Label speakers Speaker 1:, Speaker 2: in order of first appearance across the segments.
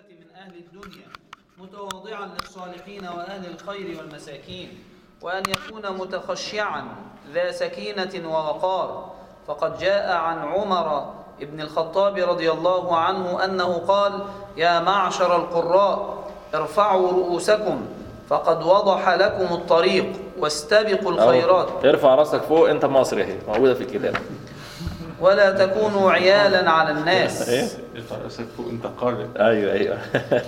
Speaker 1: من أهل الدنيا متواضعا للصالحين وأهل الخير والمساكين وأن يكون متخشعا ذا سكينة ووقار فقد جاء عن عمر بن الخطاب رضي الله عنه أنه قال يا معشر القراء ارفعوا رؤوسكم فقد وضح لكم الطريق واستبقوا الخيرات
Speaker 2: أهو. ارفع راسك فوق انت مصري اهي موجوده في الكتاب
Speaker 1: ولا تكونوا عيالا على الناس
Speaker 2: ايه
Speaker 3: ارفع راسك فوق انت قارئ
Speaker 2: ايوه ايوه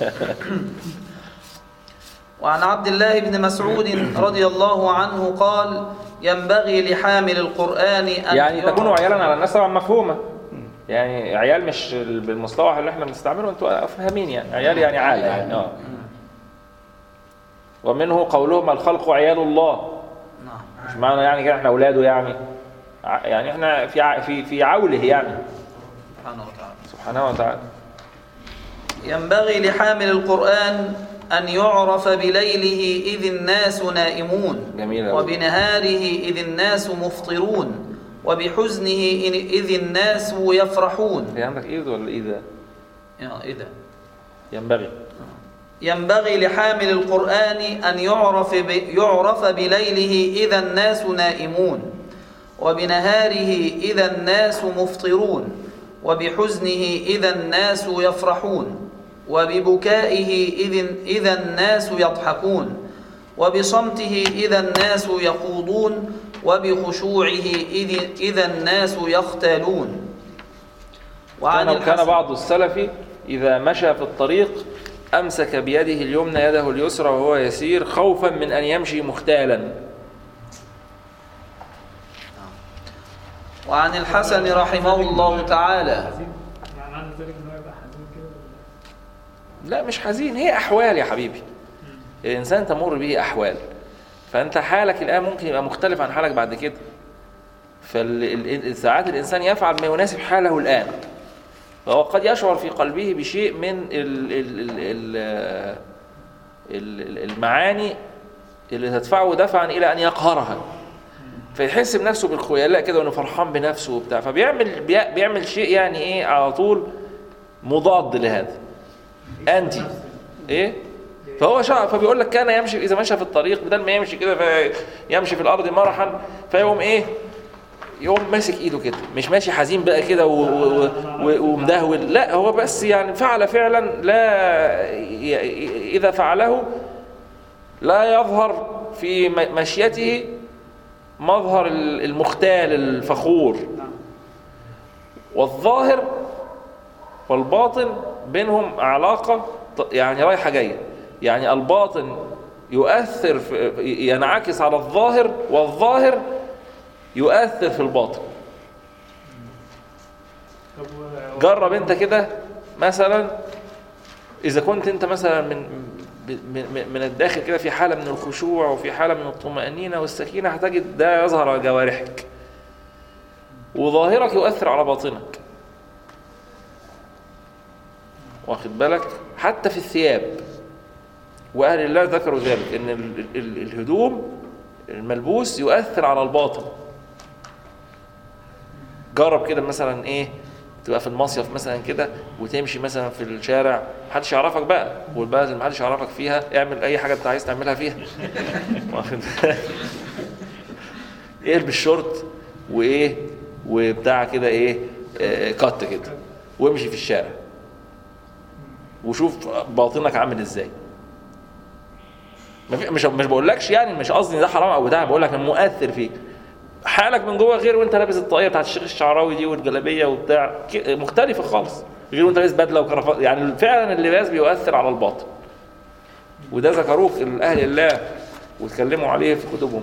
Speaker 1: وعن عبد الله بن مسعود رضي الله عنه قال ينبغي لحامل القرآن أن
Speaker 2: يعني
Speaker 1: يعرف-
Speaker 2: تكونوا عيالا على الناس طبعا مفهومه يعني عيال مش بالمصطلح اللي احنا بنستعمله انتوا فاهمين يعني عيال يعني عالة يعني اه ومنه قولهم الخلق عيال الله
Speaker 1: نعم
Speaker 2: مش معنى يعني كده احنا اولاده يعني ع- يعني احنا في ع- في في عوله يعني
Speaker 1: سبحانه وتعالى
Speaker 2: سبحانه وتعالى
Speaker 1: ينبغي لحامل القرآن أن يعرف بليله إذ الناس نائمون
Speaker 2: جميل أوي.
Speaker 1: وبنهاره إذ الناس مفطرون وبحزنه إن- إذ الناس يفرحون
Speaker 2: هي عندك ايد ولا ايه ده
Speaker 1: يا إذا
Speaker 2: ينبغي
Speaker 1: ينبغي لحامل القرآن أن يعرف ب... يعرف بليله إذا الناس نائمون وبنهاره إذا الناس مفطرون وبحزنه إذا الناس يفرحون وببكائه إذ, إذا الناس يضحكون وبصمته إذا الناس يخوضون وبخشوعه إذ, إذا الناس يختالون وعن
Speaker 2: كان كان
Speaker 1: الحسن
Speaker 2: بعض السلف إذا مشى في الطريق أمسك بيده اليمنى يده اليسرى وهو يسير خوفا من أن يمشي مختالا
Speaker 1: وعن الحسن رحمه الله تعالى
Speaker 4: حزين يعني معنى ذلك ان هو يبقى حزين كده
Speaker 2: لا مش حزين هي أحوال يا حبيبي الإنسان تمر به أحوال فأنت حالك الآن ممكن يبقى مختلف عن حالك بعد كده فساعات الإنسان يفعل ما يناسب حاله الآن فهو قد يشعر في قلبه بشيء من ال ال ال ال ال المعاني اللي تدفعه دفعا إلى أن يقهرها فيحس بنفسه بالخيلاء كده وانه فرحان بنفسه وبتاع فبيعمل بي- بيعمل شيء يعني ايه على طول مضاد لهذا انتي ايه فهو شعر فبيقول لك كان يمشي اذا مشى في الطريق بدل ما يمشي كده فيمشي في الارض مرحا فيقوم ايه يقوم ماسك ايده كده مش ماشي حزين بقى كده و- و- و- ومدهول لا هو بس يعني فعل فعلا لا ي- اذا فعله لا يظهر في م- مشيته مظهر ال- المختال الفخور والظاهر والباطن بينهم علاقة ط- يعني رايحة جاية يعني الباطن يؤثر في ينعكس على الظاهر والظاهر يؤثر في الباطن
Speaker 4: طب و-
Speaker 2: جرب انت كده مثلا اذا كنت انت مثلا من من من الداخل كده في حاله من الخشوع وفي حاله من الطمانينه والسكينه هتجد ده يظهر على جوارحك وظاهرك يؤثر على باطنك واخد بالك حتى في الثياب واهل الله ذكروا ذلك ان ال- ال- الهدوم الملبوس يؤثر على الباطن جرب كده مثلا ايه تبقى في المصيف مثلا كده وتمشي مثلا في الشارع محدش يعرفك بقى والبلد اللي محدش يعرفك فيها اعمل اي حاجه انت عايز تعملها فيها واخد بالك؟ البس شورت وايه وبتاع كده ايه آه، كات كده وامشي في الشارع وشوف باطنك عامل ازاي ما في- مش مش بقولكش يعني مش قصدي ده حرام او بتاع بقول لك مؤثر فيك حالك من جوه غير وانت لابس الطاقيه بتاعت الشيخ الشعراوي دي والجلابيه وبتاع ك- مختلفه خالص غير وانت لابس بدله وكرافات يعني فعلا اللباس بيؤثر على الباطن وده ذكروه اهل الله واتكلموا عليه في كتبهم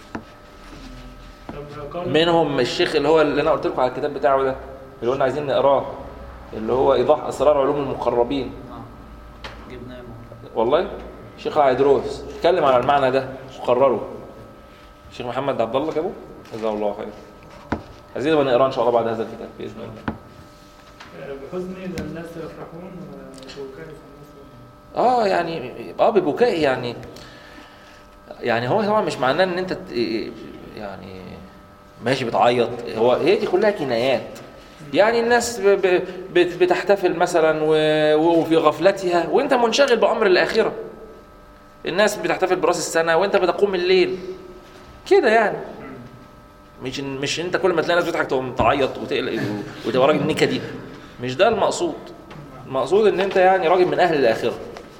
Speaker 4: طب قال
Speaker 2: منهم الشيخ اللي هو اللي انا قلت لكم على الكتاب بتاعه ده اللي قلنا عايزين نقراه اللي هو ايضاح اسرار علوم المقربين
Speaker 1: آه. جبناه من-
Speaker 2: والله الشيخ عيدروس اتكلم على المعنى ده وقرره الشيخ محمد عبد الله جابوه جزاه الله خير عايزين نبقى نقراه ان شاء الله بعد هذا الكتاب باذن الله
Speaker 4: بحزن اذا الناس يفرحون وبكاء اذا الناس
Speaker 2: اه يعني اه ببكاء يعني يعني هو طبعا مش معناه ان انت ت- يعني ماشي بتعيط هو هي دي كلها كنايات يعني الناس ب- ب- بت- بتحتفل مثلا و- وفي غفلتها وانت منشغل بامر الاخره الناس بتحتفل براس السنه وانت بتقوم الليل كده يعني مش مش انت كل ما تلاقي ناس بتضحك تقوم تعيط وتقلق وتبقى راجل نكدي مش ده المقصود المقصود ان انت يعني راجل من اهل الاخره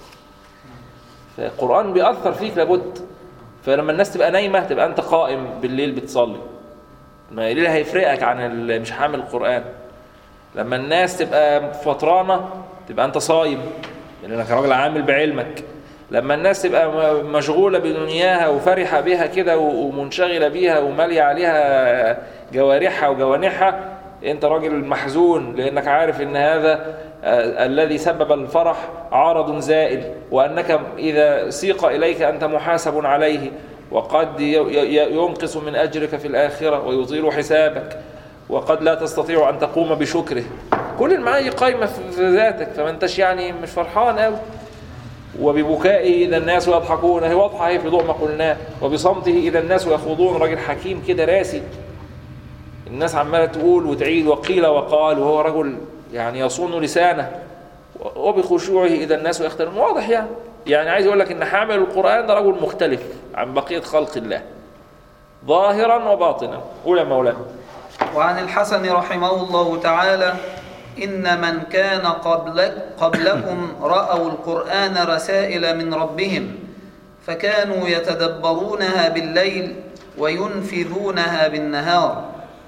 Speaker 2: فالقران بيأثر فيك لابد فلما الناس تبقى نايمه تبقى انت قائم بالليل بتصلي ما الليل هيفرقك عن اللي مش حامل القران لما الناس تبقى فطرانه تبقى انت صايم لانك راجل عامل بعلمك لما الناس تبقى م- مشغوله بدنياها وفرحه بها كده و- ومنشغله بيها وماليه عليها جوارحها وجوانحها انت راجل محزون لانك عارف ان هذا آه، الذي سبب الفرح عارض زائل وانك اذا سيق اليك انت محاسب عليه وقد ي- ي- ينقص من اجرك في الاخره ويطيل حسابك وقد لا تستطيع ان تقوم بشكره كل المعاني قايمه في في ذاتك فما انتش يعني مش فرحان قوي وببكائه اذا الناس يضحكون هي واضحه اهي في ضوء ما قلناه وبصمته اذا الناس يخوضون راجل حكيم كده راسي الناس عماله تقول وتعيد وقيل وقال وهو رجل يعني يصون لسانه وبخشوعه اذا الناس يختلفون واضح يعني يعني عايز اقول لك ان حامل القران ده رجل مختلف عن بقيه خلق الله ظاهرا وباطنا قول يا مولانا
Speaker 1: وعن الحسن رحمه الله تعالى إن من كان قبل قبلكم رأوا القرآن رسائل من ربهم فكانوا يتدبرونها بالليل وينفذونها بالنهار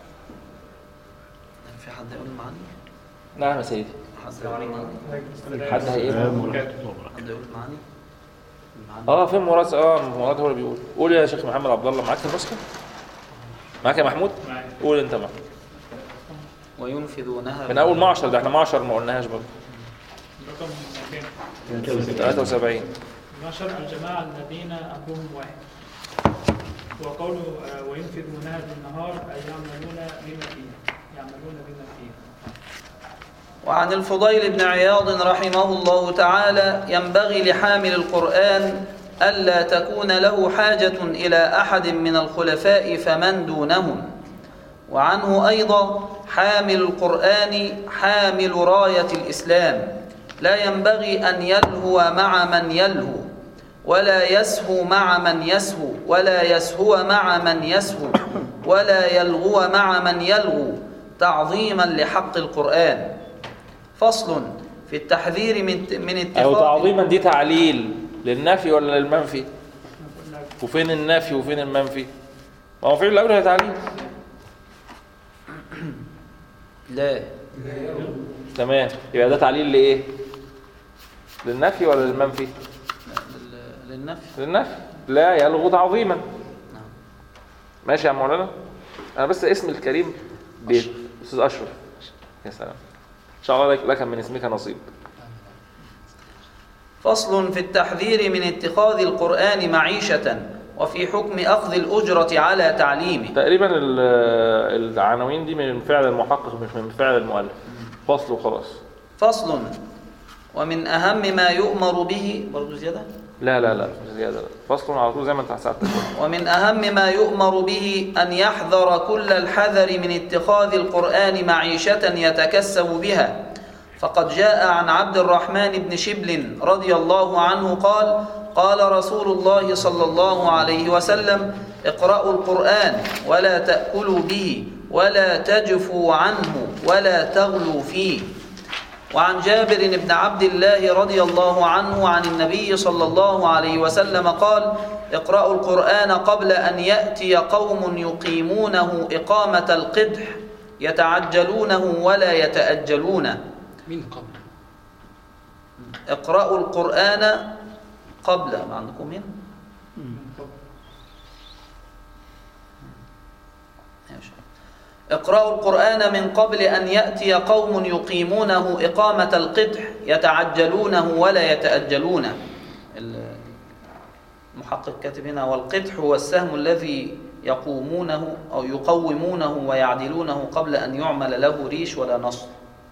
Speaker 1: في حد يقول معاني؟
Speaker 2: نعم يا سيدي
Speaker 1: حد يقول معاني؟
Speaker 2: حد هيقول
Speaker 1: حد يقول معاني؟ المعاني؟
Speaker 2: اه فين مراد اه مراد هو اللي بيقول قول يا شيخ محمد عبد الله معاك النسخه معاك يا محمود
Speaker 4: معايا.
Speaker 2: قول انت معاك
Speaker 1: وينفذونها
Speaker 2: من اول معشر ده احنا معشر ما قلناهاش برضه
Speaker 4: رقم 200
Speaker 2: 73
Speaker 4: 12 الجماعة الذين أمرهم واحد وقوله آه، وينفذونها بالنهار أي يعملون بما فيه يعملون بما فيه
Speaker 1: وعن الفضيل بن عياض رحمه الله تعالى ينبغي لحامل القرآن ألا تكون له حاجة إلى أحد من الخلفاء فمن دونهم وعنه أيضا حامل القرآن حامل راية الإسلام لا ينبغي أن يلهو مع من يلهو ولا يسهو مع من يسهو ولا يسهو مع من يسهو ولا يلغو مع من يلغو تعظيما لحق القرآن فصل في التحذير من من اتخاذ
Speaker 2: او تعظيما دي تعليل للنفي ولا للمنفي وفين النفي وفين المنفي ما هو فعل الاول هي تعليل
Speaker 1: لا
Speaker 2: تمام يبقى ده تعليل لايه للنفي ولا للمنفي
Speaker 1: لل- للنفي
Speaker 2: للنفي لا يلغو تعظيما
Speaker 1: نعم.
Speaker 2: ماشي يا مولانا انا بس اسم الكريم بيت استاذ اشرف يا سلام ان شاء الله لك, لك من اسمك نصيب
Speaker 1: فصل في التحذير من اتخاذ القرآن معيشة وفي حكم أخذ الأجرة على تعليمه
Speaker 2: تقريبا ال- العناوين دي من فعل المحقق مش من فعل المؤلف فصل وخلاص
Speaker 1: فصل ومن أهم ما يؤمر به برضو زيادة
Speaker 2: لا لا لا مش زياده لا فصل على طول زي ما انت ساعتك
Speaker 1: ومن أهم ما يؤمر به أن يحذر كل الحذر من اتخاذ القرآن معيشة يتكسب بها فقد جاء عن عبد الرحمن بن شبل رضي الله عنه قال قال رسول الله صلى الله عليه وسلم اقرأوا القرآن ولا تأكلوا به ولا تجفوا عنه ولا تغلوا فيه وعن جابر بن عبد الله رضي الله عنه عن النبي صلى الله عليه وسلم قال اقرأوا القرآن قبل أن يأتي قوم يقيمونه إقامة القدح يتعجلونه ولا يتأجلونه
Speaker 5: مين قبل؟
Speaker 1: اقرأوا القرآن قبل ما عندكم مين؟ ماشي. اقرأوا القرآن من قبل أن يأتي قوم يقيمونه إقامة القدح يتعجلونه ولا يتأجلونه المحقق كاتب هنا والقدح هو السهم الذي يقومونه أو يقومونه ويعدلونه قبل أن يعمل له ريش ولا نصر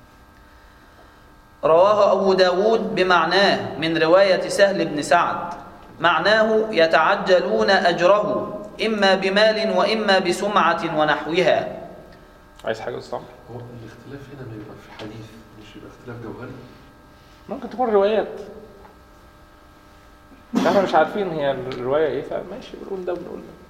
Speaker 1: رواه أبو داود بمعناه من رواية سهل بن سعد معناه يتعجلون أجره إما بمال وإما بسمعة ونحوها
Speaker 2: عايز حاجه يا استاذ عمرو؟
Speaker 3: هو الاختلاف هنا ما يبقى في حديث مش يبقى اختلاف جوهري
Speaker 2: ممكن تكون روايات احنا مش عارفين هي الروايه ايه فماشي بنقول ده وبنقول ده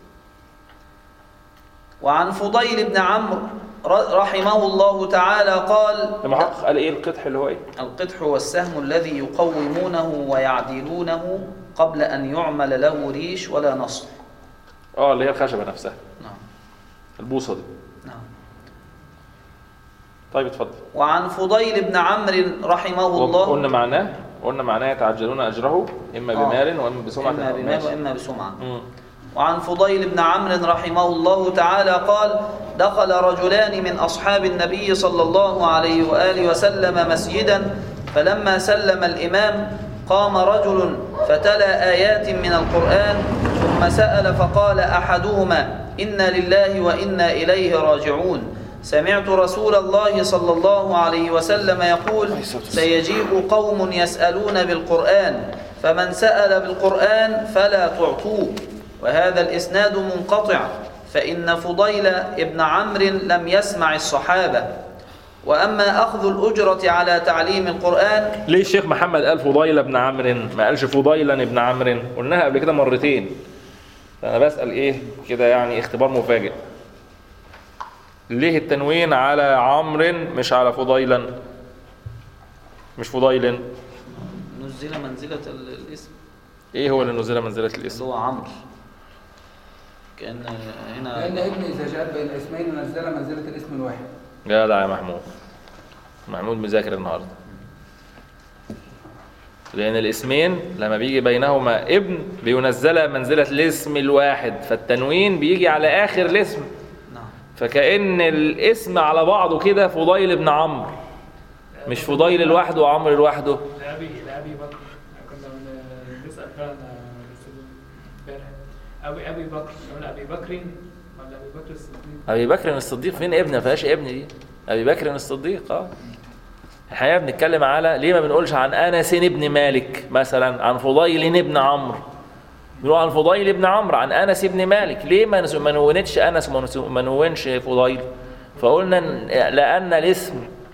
Speaker 1: وعن فضيل بن عمرو ر- رحمه الله تعالى قال
Speaker 2: المحقق قال ايه القدح اللي هو ايه؟
Speaker 1: القدح هو السهم الذي يقومونه ويعدلونه قبل أن يعمل له ريش ولا نصر
Speaker 2: اه اللي هي الخشبه نفسها
Speaker 1: نعم
Speaker 2: البوصه دي
Speaker 1: نعم
Speaker 2: طيب اتفضل
Speaker 1: وعن فضيل بن عمرو رحمه الله
Speaker 2: قلنا معناه قلنا معناه يتعجلون اجره اما
Speaker 1: آه.
Speaker 2: بمال واما بسمعه
Speaker 1: إما بمال
Speaker 2: ماشي.
Speaker 1: وإما بسمعة
Speaker 2: مم.
Speaker 1: وعن فضيل بن عمرو رحمه الله تعالى قال دخل رجلان من أصحاب النبي صلى الله عليه وآله وسلم مسجدا فلما سلم الإمام قام رجل فتلا آيات من القرآن ثم سأل فقال أحدهما إنا لله وإنا إليه راجعون سمعت رسول الله صلى الله عليه وسلم يقول سيجيء قوم يسألون بالقرآن فمن سأل بالقرآن فلا تعطوه وهذا الإسناد منقطع فإن فضيل ابن عمرو لم يسمع الصحابة وأما أخذ الأجرة على تعليم القرآن
Speaker 2: ليه الشيخ محمد قال فضيل بن عمرو ما قالش فضيلا ابن عمرو قلناها قبل كده مرتين انا بسال ايه كده يعني اختبار مفاجئ ليه التنوين على عمرو مش على فضيلا مش فضيل
Speaker 1: نزل منزلة ال- الاسم
Speaker 2: ايه هو اللي نزل منزله
Speaker 1: اللي
Speaker 2: الاسم
Speaker 1: هو عمرو كأن
Speaker 5: لأن
Speaker 1: هنا
Speaker 5: ابن إذا جاء بين اسمين نزل منزلة الاسم الواحد
Speaker 2: جدع يا محمود محمود مذاكر النهارده لأن الاسمين لما بيجي بينهما ابن بينزل منزلة الاسم الواحد فالتنوين بيجي على آخر الاسم
Speaker 1: نعم
Speaker 2: فكأن الاسم على بعضه كده فضيل بن عمرو مش فضيل لوحده وعمرو لوحده
Speaker 4: لأبي لأبي بكر كنا بن- بنسأل فعلا الأستاذ امبارح أبي أبي بكر نقول أبي بكر ولا أبي بكر الصديق
Speaker 2: أبي بكر الصديق فين ابن ما فيهاش ابن دي أبي بكر الصديق اه الحقيقة بنتكلم على ليه ما بنقولش عن أنس بن مالك مثلا عن فضيل بن عمرو بنقول عن فضيل بن عمرو عن أنس بن مالك ليه ما نس- ما نونتش أنس وما نس- ما نونش فضيل فقلنا إن- لأن الاسم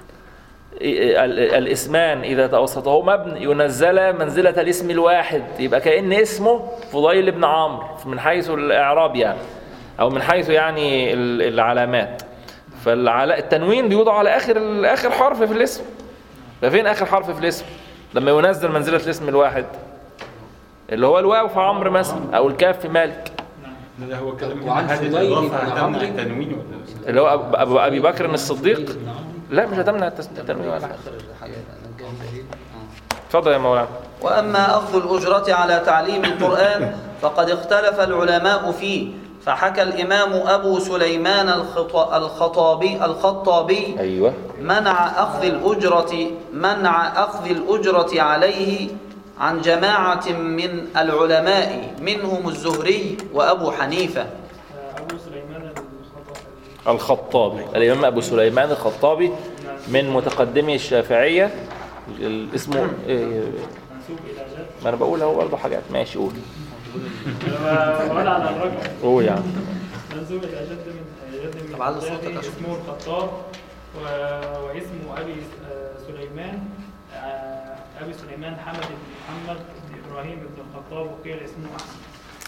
Speaker 2: ال- الاسمان إذا توسطهما ابن ينزل منزلة الاسم الواحد يبقى كأن اسمه فضيل بن عمرو من حيث الإعراب يعني أو من حيث يعني ال- العلامات فالتنوين بيوضع على آخر آخر حرف في الاسم ففين آخر حرف في الاسم لما ينزل منزلة الاسم الواحد اللي هو الواو في عمرو مثلا أو الكاف في مالك
Speaker 3: لا هو كلام
Speaker 5: وعن
Speaker 3: هنا هذه
Speaker 5: فضيل
Speaker 3: الإضافة
Speaker 5: بن
Speaker 3: هتمنع
Speaker 5: عمرو.
Speaker 3: التنوين ولا
Speaker 2: اللي هو أبو- أبو أبي بكر الصديق لا مش هتمنع التس- التنوين ولا حاجة
Speaker 1: آخر الحاجة آه.
Speaker 2: اتفضل يا مولانا
Speaker 1: وأما أخذ الأجرة على تعليم القرآن فقد اختلف العلماء فيه فحكى الإمام أبو سليمان الخط- الخطابي الخطابي
Speaker 2: أيوه
Speaker 1: منع أخذ الأجرة منع أخذ الأجرة عليه عن جماعة من العلماء منهم الزهري وأبو حنيفة
Speaker 4: أبو سليمان الخطأ
Speaker 2: الخطابي الإمام أبو سليمان الخطابي من متقدمي الشافعية ال- اسمه إيه،
Speaker 4: منسوب إلى جد
Speaker 2: ما أنا بقول أهو برضه حاجات ماشي قول
Speaker 4: أنا بقول على الرجل
Speaker 2: قول يا عم
Speaker 4: منسوب إلى جد من جد من
Speaker 1: طب على صوتك
Speaker 4: أجداده
Speaker 1: عشان-
Speaker 4: اسمه الخطاب و- واسمه أبي آه، سليمان آه، أبي سليمان حمد بن محمد بن إبراهيم بن الخطاب وقيل اسمه أحمد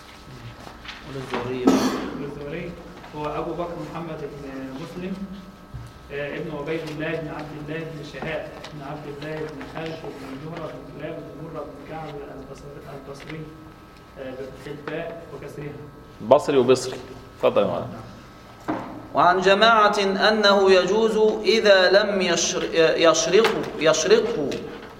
Speaker 1: والزهري
Speaker 4: الزهري هو أبو بكر محمد بن مسلم آه، ابن عبيد الله بن عبد الله بن شهاب بن عبد الله بن حارث بن زهرة بن كلاب بن مرة بن كعب البصري البصري آه، بالباء وكسرها
Speaker 2: بصري وبصري اتفضل يا مولانا
Speaker 1: وعن جماعة أنه يجوز إذا لم يشر- يشرقه يشرقه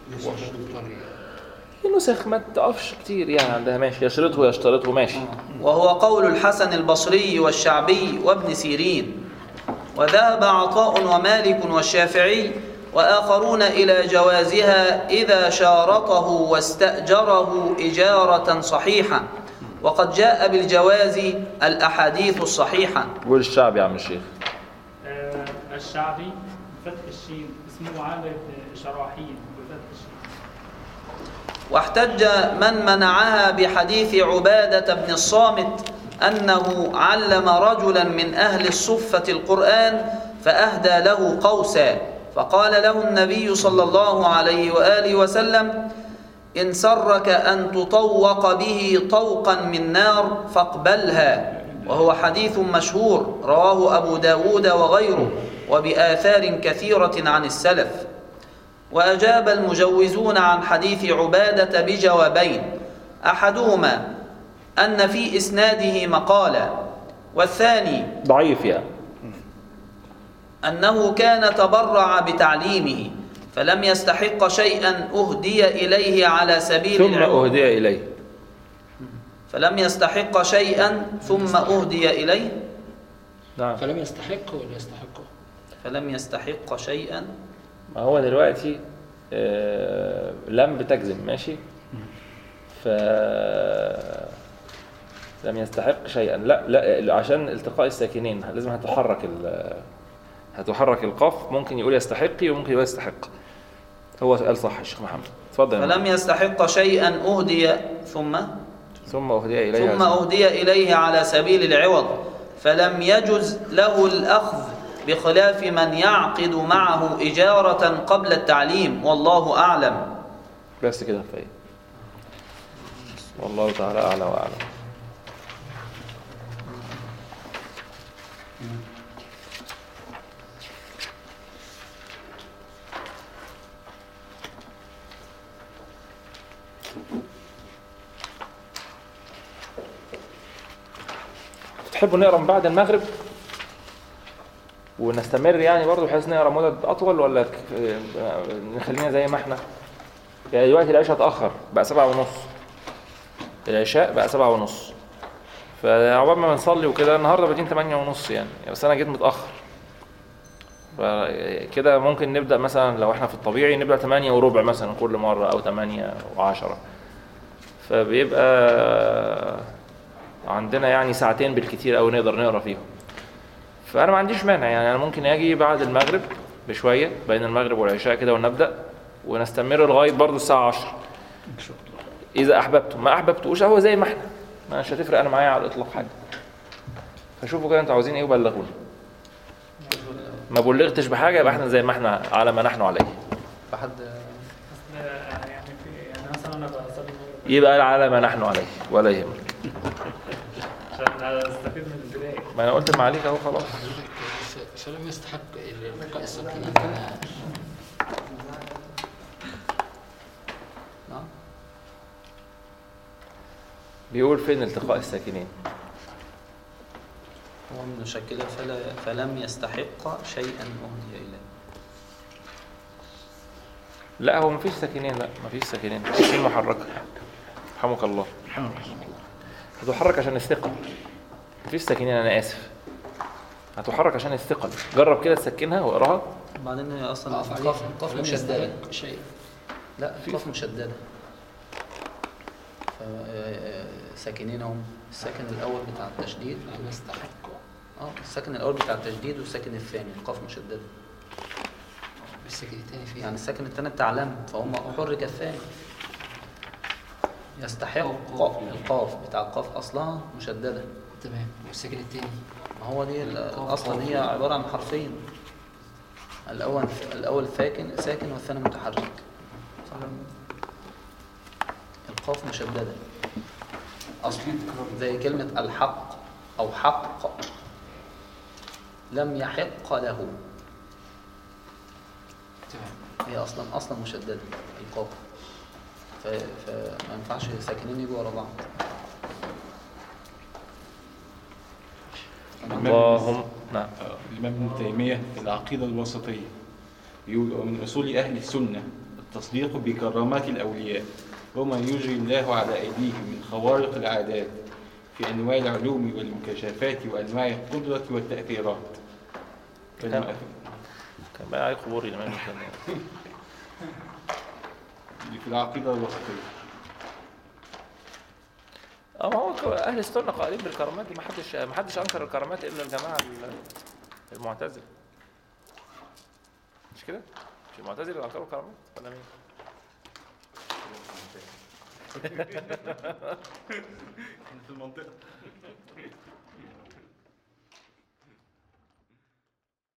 Speaker 2: في نسخ ما تقفش كتير يعني عندها ماشي يشرطه ويشترطه ماشي
Speaker 1: وهو قول الحسن البصري والشعبي وابن سيرين وذهب عطاء ومالك والشافعي وآخرون إلى جوازها إذا شارطه واستأجره إجارة صحيحة وقد جاء بالجواز الأحاديث الصحيحة
Speaker 2: قول الشعب يا عم الشيخ
Speaker 4: آه، الشعبي فتح الشين اسمه عامر بن شراحيل بفتح الشين
Speaker 1: واحتج من منعها بحديث عبادة بن الصامت أنه علم رجلا من أهل الصفة القرآن فأهدى له قوسا فقال له النبي صلى الله عليه وآله وسلم إن سرك أن تطوق به طوقا من نار فاقبلها وهو حديث مشهور رواه أبو داود وغيره وبآثار كثيرة عن السلف وأجاب المجوزون عن حديث عبادة بجوابين أحدهما أن في إسناده مقالا والثاني
Speaker 2: ضعيف يعني
Speaker 1: أنه كان تبرع بتعليمه فلم يستحق شيئا أهدي إليه على سبيل
Speaker 2: ثم
Speaker 1: العوض
Speaker 2: أهدي إليه
Speaker 1: فلم يستحق شيئا ثم أهدي إليه
Speaker 2: نعم
Speaker 6: فلم يستحق ولا يستحقه
Speaker 1: فلم يستحق شيئا
Speaker 2: ما هو دلوقتي آه، لم بتجزم ماشي ف لم يستحق شيئا لا لا عشان التقاء الساكنين لازم هتحرك ال هتحرك القاف ممكن يقول يستحقي وممكن يقول يستحق هو قال صح يا شيخ محمد اتفضل يا
Speaker 1: فلم يستحق شيئا أهدي ثم
Speaker 2: محمد. ثم أهدي إليه
Speaker 1: ثم أهدي إليه على سبيل العوض فلم يجز له الأخذ بخلاف من يعقد معه إجارة قبل التعليم والله أعلم
Speaker 2: بس كده كفايه والله تعالى أعلى وأعلم تحبوا نقرا من بعد المغرب ونستمر يعني برضه بحيث نقرا مدد اطول ولا ك- آه، نخلينا زي ما احنا يعني دلوقتي العشاء اتاخر بقى سبعة ونص العشاء بقى سبعة ونص فعقبال ما بنصلي وكده النهارده بادئين تمانية ونص يعني بس انا جيت متاخر فكده ممكن نبدا مثلا لو احنا في الطبيعي نبدا تمانية وربع مثلا كل مره او تمانية وعشرة فبيبقى عندنا يعني ساعتين بالكتير أوي نقدر نقرا فيهم فانا ما عنديش مانع يعني انا ممكن اجي بعد المغرب بشويه بين المغرب والعشاء كده ونبدا ونستمر لغايه برضو الساعه 10
Speaker 6: ان شاء الله
Speaker 2: اذا احببتم ما احببتوش هو زي ما احنا ما مش هتفرق انا معايا على الاطلاق حاجه فشوفوا كده انتوا عاوزين ايه وبلغونا ما بلغتش بحاجه يبقى احنا زي ما احنا على ما نحن عليه
Speaker 5: فحد
Speaker 4: أصل يعني في يعني مثلا انا بصلي المغرب
Speaker 2: يبقى على ما نحن عليه ولا يهمك
Speaker 4: عشان استفيد من البدايه
Speaker 2: ما انا قلت ما عليك اهو خلاص
Speaker 6: ف- فلم يستحق البقاء الساكنين كما
Speaker 1: نعم
Speaker 2: بيقول فين التقاء الساكنين
Speaker 1: هو من مشكلة فلا فلم يستحق شيئا أهدي إليه
Speaker 2: لا هو مفيش ساكنين لا مفيش ساكنين في محركه رحمك الله هتحرك عشان الثقل مفيش ساكنين انا اسف هتحرك عشان الثقل جرب كده تسكنها واقراها
Speaker 1: وبعدين هي أصلا
Speaker 6: أقف عليه
Speaker 1: القاف القاف
Speaker 6: فلم
Speaker 1: مشددة
Speaker 6: يستحق شيء
Speaker 1: لا القاف مشددة ف- آه، ساكنين هم الساكن الأول بتاع التشديد
Speaker 6: فلم يستحق
Speaker 1: اه الساكن الأول بتاع التشديد والساكن الثاني القاف مشددة
Speaker 6: الساكن الثاني فيه
Speaker 1: يعني الساكن الثاني بتاع لم فهم حرك الثاني يستحق القاف بتاع القاف أصلها مشددة
Speaker 6: تمام والساكن الثاني
Speaker 1: ما هو دي ال- اصلا هي عباره عن حرفين الاول الاول ساكن ساكن والثاني متحرك القاف مشدده اصلا زي كلمه الحق او حق لم يحق له
Speaker 6: تمام
Speaker 1: هي اصلا اصلا مشدده القاف ف- فما ينفعش ساكنين يجوا ورا بعض تمام؟
Speaker 2: اللهم نعم
Speaker 7: آه، الإمام ابن تيمية في العقيدة الوسطية يقول ومن أصول أهل السنة التصديق بكرامات الأولياء وما يجري الله على أيديهم من خوارق العادات في أنواع العلوم والمكاشفات وأنواع القدرة والتأثيرات
Speaker 2: كان كان بقى عليه قبوري الامام ابن تيمية.
Speaker 7: اللي في العقيدة الوسطية
Speaker 2: اه ما هو ك- اهل السنه قائلين بالكرامات دي ما حدش ما حدش انكر الكرامات الا الجماعه ال- المعتزله مش كده؟ مش المعتزله اللي انكروا الكرامات ولا مين؟
Speaker 7: في المنطقة